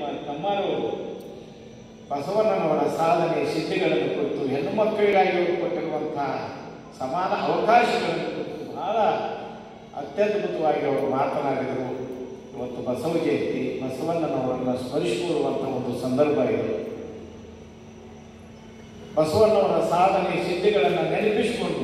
ವಿಜಯಕುಮಾರ್ ಕಮ್ಮಾರವರು ಬಸವಣ್ಣನವರ ಸಾಧನೆ ಸಿದ್ಧಿಗಳನ್ನು ಕುರಿತು ಹೆಣ್ಣು ಮಕ್ಕಳಿಗಾಗಿ ಅವರು ಕೊಟ್ಟಿರುವಂತಹ ಸಮಾನ ಅವಕಾಶಗಳನ್ನು ಕುರಿತು ಬಹಳ ಅತ್ಯದ್ಭುತವಾಗಿ ಅವರು ಮಾತನಾಡಿದರು ಇವತ್ತು ಬಸವ ಜಯಂತಿ ಬಸವಣ್ಣನವರನ್ನು ಸ್ಮರಿಸಿಕೊಳ್ಳುವಂಥ ಒಂದು ಸಂದರ್ಭ ಇದು ಬಸವಣ್ಣವರ ಸಾಧನೆ ಸಿದ್ಧಿಗಳನ್ನು ನೆನಪಿಸಿಕೊಂಡು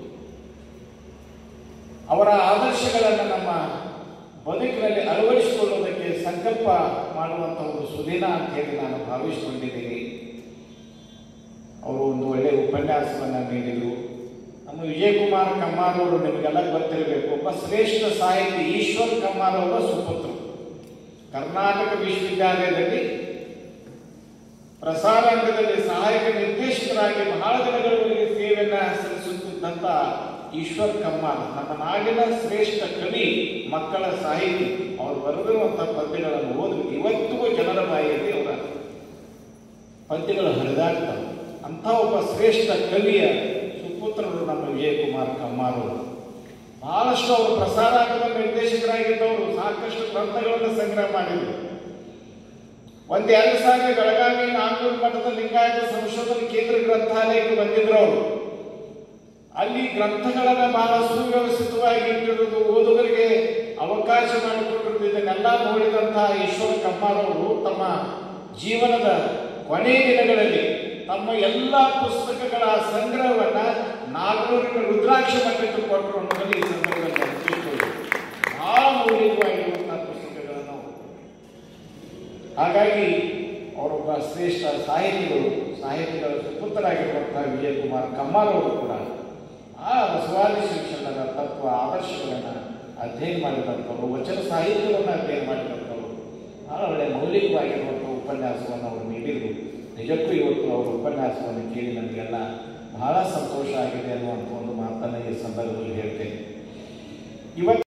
ಅವರ ಆದರ್ಶಗಳನ್ನು ನಮ್ಮ ಬದುಕಿನಲ್ಲಿ ಅಳವಡಿಸಿಕೊಳ್ಳುವುದಕ್ಕೆ ಸಂಕಲ್ಪ ಮಾಡುವಂಥ ಒಂದು ಸುದಿನ ಅಂತ ಹೇಳಿ ನಾನು ಭಾವಿಸಿಕೊಂಡಿದ್ದೀನಿ ಅವರು ಒಂದು ಒಳ್ಳೆಯ ಉಪನ್ಯಾಸವನ್ನು ನೀಡಿದರು ನಮ್ಮ ವಿಜಯಕುಮಾರ್ ಕಮ್ಮಾರ್ ಅವರು ನಿಮಗೆಲ್ಲ ಗೊತ್ತಿರಬೇಕು ಒಬ್ಬ ಶ್ರೇಷ್ಠ ಸಾಹಿತಿ ಈಶ್ವರ್ ಕಮ್ಮಾರ್ ಅವರ ಸುಪುತ್ರ ಕರ್ನಾಟಕ ವಿಶ್ವವಿದ್ಯಾಲಯದಲ್ಲಿ ಪ್ರಸಾರಾಂಗದಲ್ಲಿ ಸಹಾಯಕ ನಿರ್ದೇಶಕರಾಗಿ ಬಹಳ ದಿನಗಳವರೆಗೆ ಸೇವೆಯನ್ನು ಸಲ್ಲಿಸುತ್ತಿದ್ದಂಥ ಈಶ್ವರ್ ಕಮ್ಮಾರ್ ನಮ್ಮ ನಾಡಿನ ಶ್ರೇಷ್ಠ ಕವಿ ಮಕ್ಕಳ ಸಾಹಿತಿ ಅವರು ಬರೆದಿರುವಂಥ ಪದ್ಯಗಳನ್ನು ಓದಿ ಇವತ್ತಿಗೂ ಜನರ ಬಾಯಿಯಲ್ಲಿ ಅವರ ಪದ್ಯಗಳು ಹರಿದಾಡ್ತವೆ ಅಂಥ ಒಬ್ಬ ಶ್ರೇಷ್ಠ ಕವಿಯ ಸುಪುತ್ರರು ನಮ್ಮ ವಿಜಯಕುಮಾರ್ ಕಮ್ಮಾರ್ ಅವರು ಬಹಳಷ್ಟು ಅವರು ಪ್ರಸಾರಾಂಗದ ನಿರ್ದೇಶಕರಾಗಿದ್ದವರು ಸಾಕಷ್ಟು ಗ್ರಂಥಗಳನ್ನು ಸಂಗ್ರಹ ಮಾಡಿದರು ಒಂದ್ ಎರಡು ಸಾವಿರ ಬೆಳಗಾವಿ ನಾಲ್ಕೂರು ಮಠದ ಲಿಂಗಾಯತ ಸಂಶೋಧನಾ ಕೇಂದ್ರ ಗ್ರಂಥಾಲಯಕ್ಕೆ ಬಂದಿದ್ರು ಅವರು ಅಲ್ಲಿ ಗ್ರಂಥಗಳನ್ನ ಬಹಳ ಸುವ್ಯವಸ್ಥಿತವಾಗಿ ಇಟ್ಟಿರುವುದು ಓದುಗರಿಗೆ ಅವಕಾಶ ಮಾಡಿಕೊಟ್ಟಿರುವುದು ಇದನ್ನೆಲ್ಲ ನೋಡಿದಂತಹ ಈಶ್ವರ ಕಮ್ಮಾರವರು ತಮ್ಮ ಜೀವನದ ಕೊನೆ ದಿನಗಳಲ್ಲಿ ತಮ್ಮ ಎಲ್ಲ ಪುಸ್ತಕಗಳ ಸಂಗ್ರಹವನ್ನ ನಾಲ್ಕೂರಿನ ರುದ್ರಾಕ್ಷ ಮಠಕ್ಕೆ ಕೊಟ್ಟರು ಅನ್ನೋದಲ್ಲಿ ಈ ಸಂದರ್ಭದಲ್ಲಿ ನಾನು ತಿಳ್ಕೊಳ್ಳಿ. ಬಹಳ ಮೌಲ್ಯವಾಗಿರುವಂತಹ ಪುಸ್ತಕಗಳನ್ನು ಅವರು ಹಾಗಾಗಿ ಅವರೊಬ್ಬ ಶ್ರೇಷ್ಠ ಸಾಹಿತಿಗಳು ಸಾಹಿತಿಗಳ ಸುಪುತ್ರರಾಗಿರುವಂತಹ ವಿಜಯಕುಮಾರ್ ಕಮ್ಮಾರ್ ಅವರು ಕೂಡ ಆ ಬಸವಾದಿ ಶಿಕ್ಷಣದ ತತ್ವ ಆದರ್ಶಗಳನ್ನು ಅಧ್ಯಯನ ಮಾಡಿದಂಥವ್ರು ವಚನ ಸಾಹಿತ್ಯವನ್ನು ಅಧ್ಯಯನ ಮಾಡಿದಂಥವ್ರು ಬಹಳ ಒಳ್ಳೆಯ ಮೌಲಿಕವಾಗಿರುವಂಥ ಉಪನ್ಯಾಸವನ್ನು ಅವರು ನೀಡಿದರು ನಿಜಕ್ಕೂ ಇವತ್ತು ಅವರ ಉಪನ್ಯಾಸವನ್ನು ಕೇಳಿ ನನಗೆಲ್ಲ ಬಹಳ ಸಂತೋಷ ಆಗಿದೆ ಅನ್ನುವಂಥ ಒಂದು ಮಾತನ್ನು ಈ ಸಂದರ್ಭದಲ್ಲಿ ಹೇಳ್ತೇನೆ ಇವತ್ತು